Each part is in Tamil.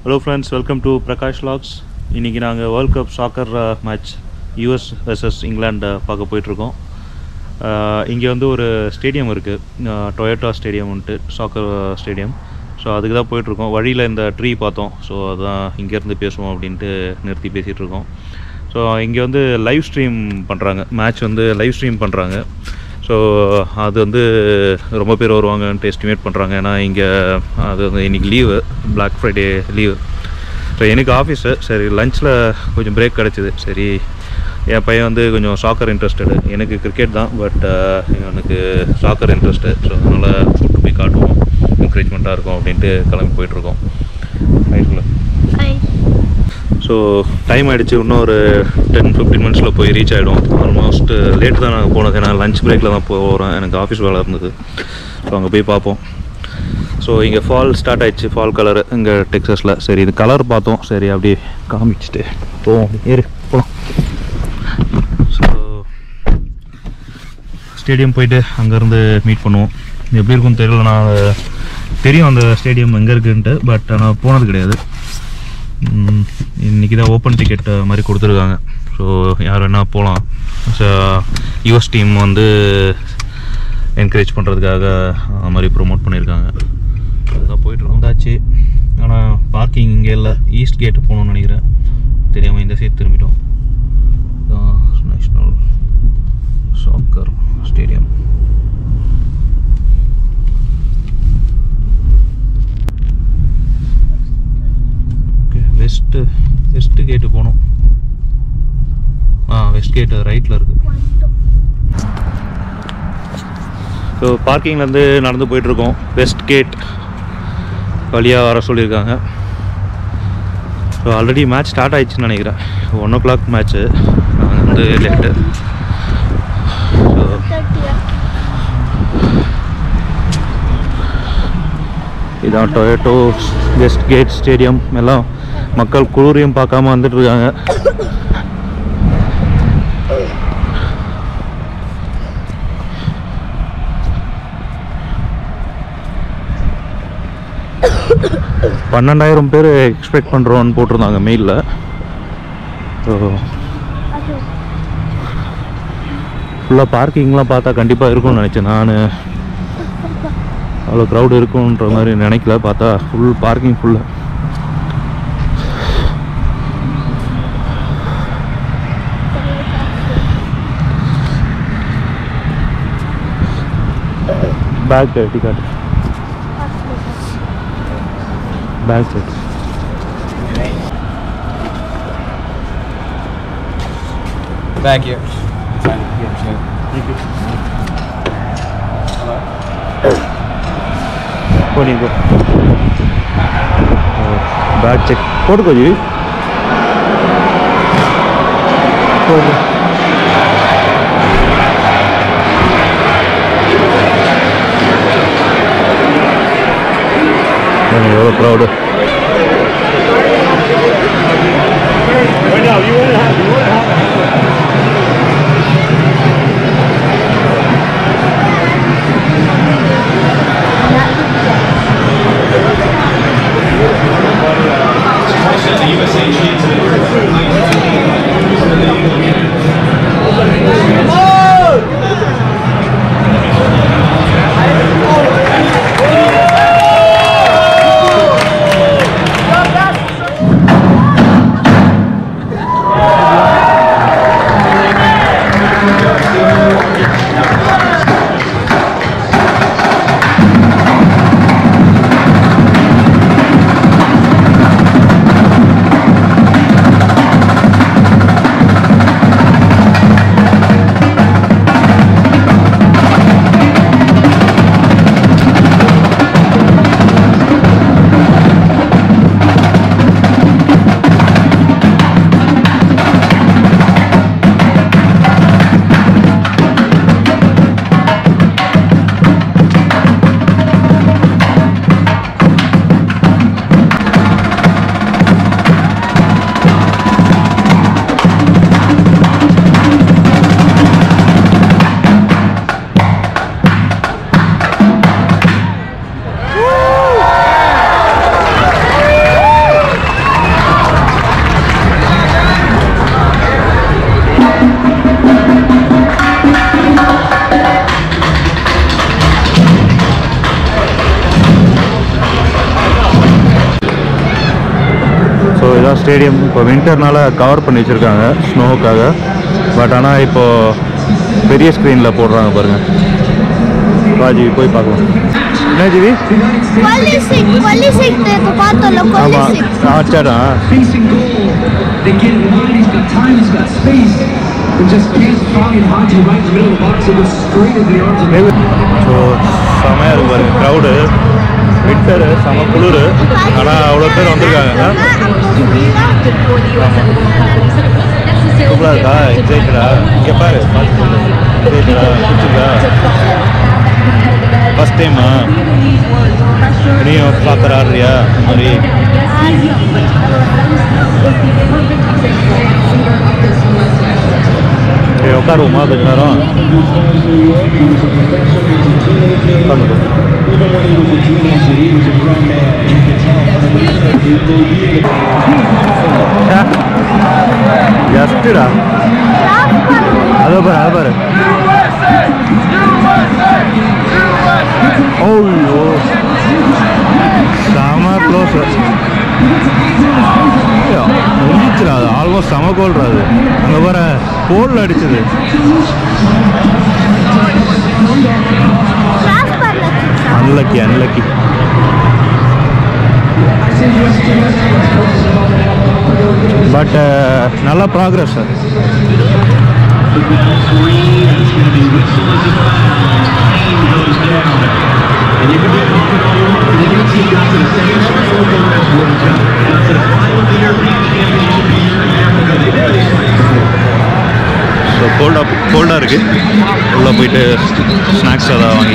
Hello friends welcome to Prakash logs இன்றைக்கி நாங்கள் world cup soccer match US versus இங்கிலாண்டை பார்க்க போயிட்டுருக்கோம் இங்கே வந்து ஒரு ஸ்டேடியம் இருக்குது டொயோட்டா ஸ்டேடியம்ன்ட்டு சாக்கர் ஸ்டேடியம் ஸோ அதுக்கு தான் போயிட்டுருக்கோம் வழியில் இந்த ட்ரீ பார்த்தோம் ஸோ அதான் இங்கேருந்து பேசுவோம் அப்படின்ட்டு நிறுத்தி பேசிகிட்டு இருக்கோம் ஸோ இங்கே வந்து லைவ் ஸ்ட்ரீம் பண்ணுறாங்க மேட்ச் வந்து லைவ் ஸ்ட்ரீம் பண்ணுறாங்க ஸோ அது வந்து ரொம்ப பேர் வருவாங்கன்ட்டு எஸ்டிமேட் பண்ணுறாங்க ஏன்னா இங்கே அது வந்து இன்றைக்கி leave Black Friday leave so எனக்கு ஆஃபீஸு சரி லஞ்சில் கொஞ்சம் பிரேக் கிடச்சிது சரி என் பையன் வந்து கொஞ்சம் சாக்கர் இன்ட்ரெஸ்டடு எனக்கு கிரிக்கெட் தான் பட் எனக்கு சாக்கர் இன்ட்ரெஸ்ட்டு ஸோ அதனால் கூட்டு போய் காட்டுவோம் என்கரேஜ்மெண்ட்டாக இருக்கும் அப்படின்ட்டு கிளம்பி போயிட்டுருக்கோம் ரைட்டுங்களா ஸோ டைம் ஆகிடுச்சு இன்னும் ஒரு டென் ஃபிஃப்டீன் மினிட்ஸில் போய் ரீச் ஆகிடும் ஆல்மோஸ்ட் லேட் தான் நாங்கள் போனது ஏன்னா லஞ்ச் பிரேக்கில் தான் போகிறோம் எனக்கு ஆஃபீஸ் வேலை இருந்தது ஸோ அங்கே போய் பார்ப்போம் ஸோ இங்கே ஃபால் ஸ்டார்ட் ஆயிடுச்சு ஃபால் கலர் இங்கே டெக்ஸஸில் சரி இது கலர் பார்த்தோம் சரி அப்படியே காமிச்சிட்டு போவோம் ஏறு போகலாம் ஸோ ஸ்டேடியம் போயிட்டு அங்கேருந்து மீட் பண்ணுவோம் எப்படி இருக்கும்னு தெரியல நான் அது- தெரியும் அந்த ஸ்டேடியம் எங்கே இருக்குன்ட்டு பட் ஆனால் போனது கிடையாது ம், இன்னைக்கு தான் ஓப்பன் டிக்கெட் மாதிரி கொடுத்துருக்காங்க ஸோ யார் வேணால் போகலாம் ஸோ யூஎஸ் டீம் வந்து என்கரேஜ் பண்ணுறதுக்காக அது மாதிரி ப்ரோமோட் பண்ணியிருக்காங்க அதுதான் போயிட்டு வந்தாச்சு ஆனால் பார்க்கிங் இங்கே இல்லை ஈஸ்ட் கேட்டு போகணும்னு நினைக்கிறேன் தெரியாமல் இந்த சைடு திரும்பிட்டோம் national soccer stadium okay west west gate போகணும் ஆ வெஸ்ட் கேட்டு ரைட்டில் இருக்குது ஸோ பார்க்கிங்லேருந்து நடந்து போயிட்டுருக்கோம் வெஸ்ட் கேட் வழியாக வர சொல்லியிருக்காங்க ஸோ ஆல்ரெடி மேட்ச் ஸ்டார்ட் ஆயிடுச்சுன்னு நினைக்கிறேன் ஒன் ஓ கிளாக் மேட்ச்சு நாங்கள் வந்து லேட்டு ஸோ இதான் டொயேட்டோ வெஸ்ட் கேட் ஸ்டேடியம் எல்லாம் மக்கள் குளிரையும் பார்க்காம வந்துட்டு இருக்காங்க பன்னெண்டாயிரம் பேர் எக்ஸ்பெக்ட் பண்ணுறோன்னு போட்டிருந்தாங்க மெயிலில் ஸோ ஃபுல்லாக பார்க்கிங்லாம் பார்த்தா கண்டிப்பாக இருக்கும்னு நினச்சேன் நான் அவ்வளோ க்ரௌடு இருக்குன்ற மாதிரி நினைக்கல பார்த்தா ஃபுல் பார்க்கிங் ஃபுல்லாக back ticket back side Back here. Here, போனீங்க பேக் செக் போட்டுக்கோ ஜி போடு எவ்வளோ க்ரௌடு ஸ்டேடியம் இப்போ வின்டர்னால கவர் பண்ணி வச்சுருக்காங்க ஸ்னோவுக்காக பட் ஆனால் இப்போது பெரிய ஸ்க்ரீனில் போடுறாங்க பாருங்கள் ராஜி போய் பார்க்கலாம் என்ன ஜிவி Qualisig, Qualisig to பார்த்தோம்ல ஆமாம் Qualisig. ஆச்சாடா facing goal. They get in line, he's got time, he's got space. And just can't strong and Haji right in the middle of the box. It was straight into the arms of so செமையாக இருக்கு பாருங்க க்ரௌடு வின்டரு செம குளிர் ஆனால் அவ்வளோ பேர் வந்திருக்காங்க சூப்பராக இருக்கா எக்ஸைட்டடா இங்கே பாரு பார்த்து சொல்லு எக்ஸைட்டடா பிடிச்சிருக்கா ஃபஸ்ட் டைமா நீயும் பார்க்குற ஆடுறியா இந்த மாதிரி சரி உட்காருவோமா கொஞ்ச நேரம் உட்காந்துக்கோ ஜஸ்ட்டுடா அதோ பாரு அதோ பாரு ஓய்யோ செம க்ளோஸ் முடிச்சுடா அது ஆல்மோஸ்ட் செம கோல்ரா அது அங்கே பாரு கோலில் அடிச்சது அன்லக்கி அன்லக்கி பட் நல்ல ப்ராக்ரஸ் சார் ஸோ கோல்டாக கோல்டாக இருக்குது உள்ளே போயிட்டு ஸ்நாக்ஸ் ஏதாவது வாங்கி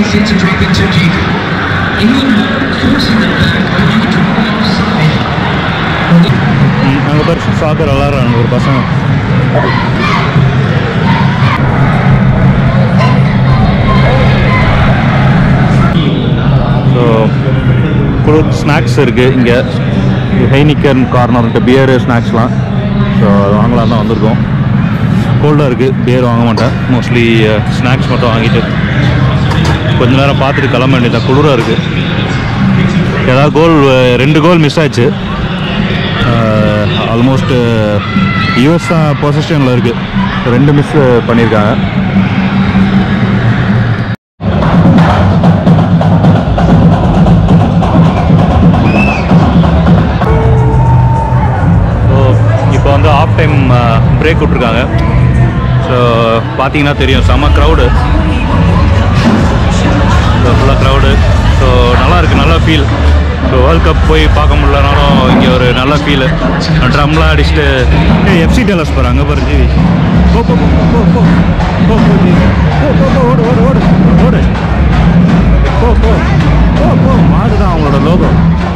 அங்கே பேர் சாக்கர் விளாட்றாங்க ஒரு பசங்க ஸோ குளிர் ஸ்நாக்ஸ் இருக்குது இங்கே ஹைனிக்கன் கார்னர்ன்ட்டு பியரு ஸ்நாக்ஸ்லாம் ஸோ அது வாங்கலாம் தான் வந்திருக்கோம் கோல்டாக இருக்குது பியர் வாங்க மாட்டேன் மோஸ்ட்லி ஸ்நாக்ஸ் மட்டும் வாங்கிட்டு கொஞ்ச நேரம் பார்த்துட்டு கிளம்ப வேண்டியதான் குளிராக இருக்குது ஏதாவது கோல் ரெண்டு கோல் மிஸ் ஆச்சு ஆல்மோஸ்ட் யூஎஸ் தான் பொசிஷனில் இருக்குது ரெண்டு மிஸ் பண்ணியிருக்காங்க ஸோ இப்போ வந்து ஆஃப் டைம் பிரேக் விட்ருக்காங்க ஸோ பார்த்தீங்கன்னா தெரியும் செம்ம க்ரௌடு ஸோ ஃபுல்லாக க்ரௌடு ஸோ நல்லா இருக்கு நல்ல ஃபீல் ஸோ வேர்ல்ட் கப் போய் பார்க்க முடியலனாலும் இங்கே ஒரு நல்ல ஃபீலு ட்ரம்லாம் அடிச்சுட்டு எஃப்சி டெலஸ் பாரு அங்கே பாரு ஜிவி போ போ போ போ போ போ போ ஜிவி போ போ போ ஓடு ஓடு ஓடு ஓடு போ போ போ போ மாடு தான் அவங்களோட லோகோ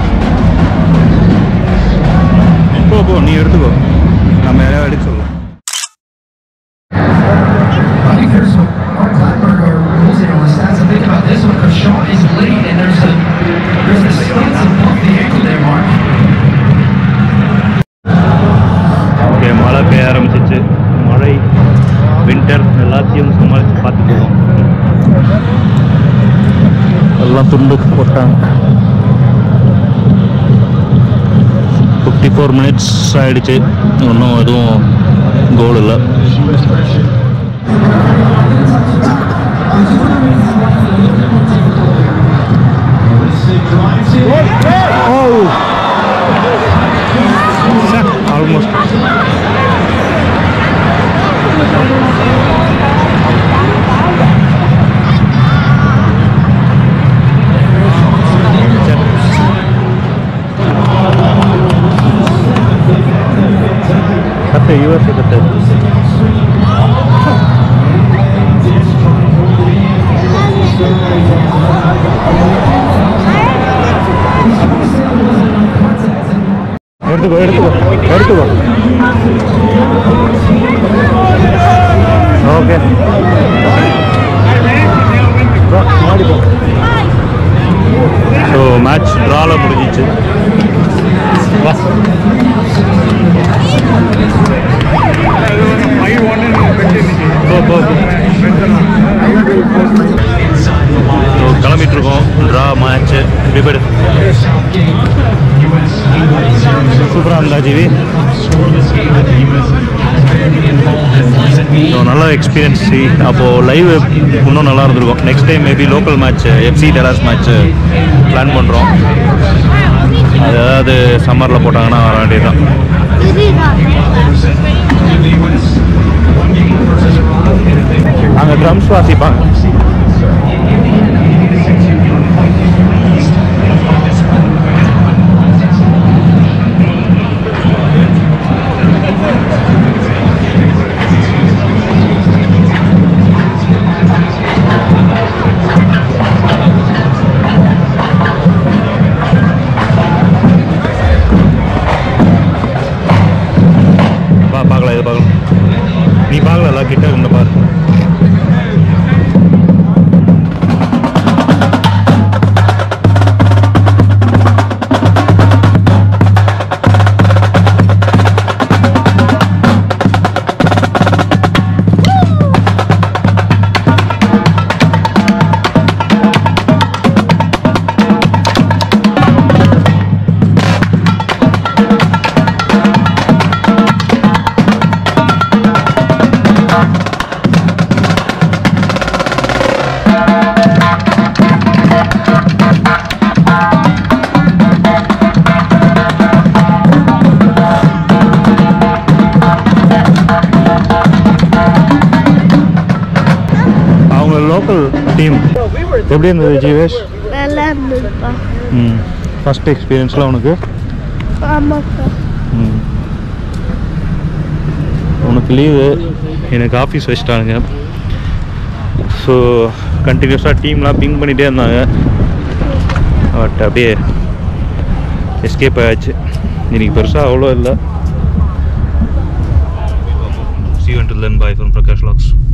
போ போ நீ எடுத்துக்கோ நம்ம யாரையாவது எடுக்க சொல்லலாம் I think there's some Mark Blackburn or Rosen on the stats to think about this one because Shaw is late and there's a there's a stance above the ankle there, Mark. Okay மழை பெய்ய ஆரம்பிச்சிச்சு மழை வின்டர் எல்லாத்தையும் சமாளித்து பார்த்துக்கணும் எல்லாம் துண்டு போட்டாங்க ஃபிஃப்டி ஃபோர் மினிட்ஸ் ஆயிடுச்சு இன்னும் எதுவும் கோல் இல்லை ஆல்மோஸ்ட் கத்து யூஎஸ் கத்து எடுத்துக்கோ எடுத்துக்கோ எடுத்துக்கோ ஓகே ஸோ மேட்ச் ட்ராவில் முடிஞ்சிச்சு வா போ போ ஸோ கிளம்பிட்டு இருக்கோம் ட்ரா மேட்ச்சு இப்படி போயிடு சூப்பராக இருந்தா ஜிவி ஸோ நல்ல எக்ஸ்பீரியன்ஸ் அப்போது லைவ் இன்னும் நல்லா இருந்திருக்கும் next time maybe local match FC Dallas match plan பண்ணுறோம் அது ஏதாவது சம்மரில் போட்டாங்கன்னா வர வேண்டியது தான் அங்கே ட்ரம்ஸ் வாசிப்பாங்க பா பார்க்கலாம் இது பார்க்கலாம் நீ பார்க்கல கிட்ட இருந்த பாரு அவங்க லோக்கல் டீம் எப்படி இருந்தது ஜீவேஷ் நல்லா இருந்ததுப்பா ம் ஃபஸ்ட் எக்ஸ்பீரியன்ஸ்லாம் உனக்கு ஆமாக்கா ம் உனக்கு லீவு எனக்கு ஆஃபீஸ் வச்சுட்டானுங்க ஸோ கண்டினியூஸாக டீம்லாம் பிங் பண்ணிகிட்டே இருந்தாங்க பட் அப்படியே எஸ்கேப் ஆயாச்சு இன்னைக்கு பெருசாக அவ்வளோ இல்லை see went then bye from Prakash lakhs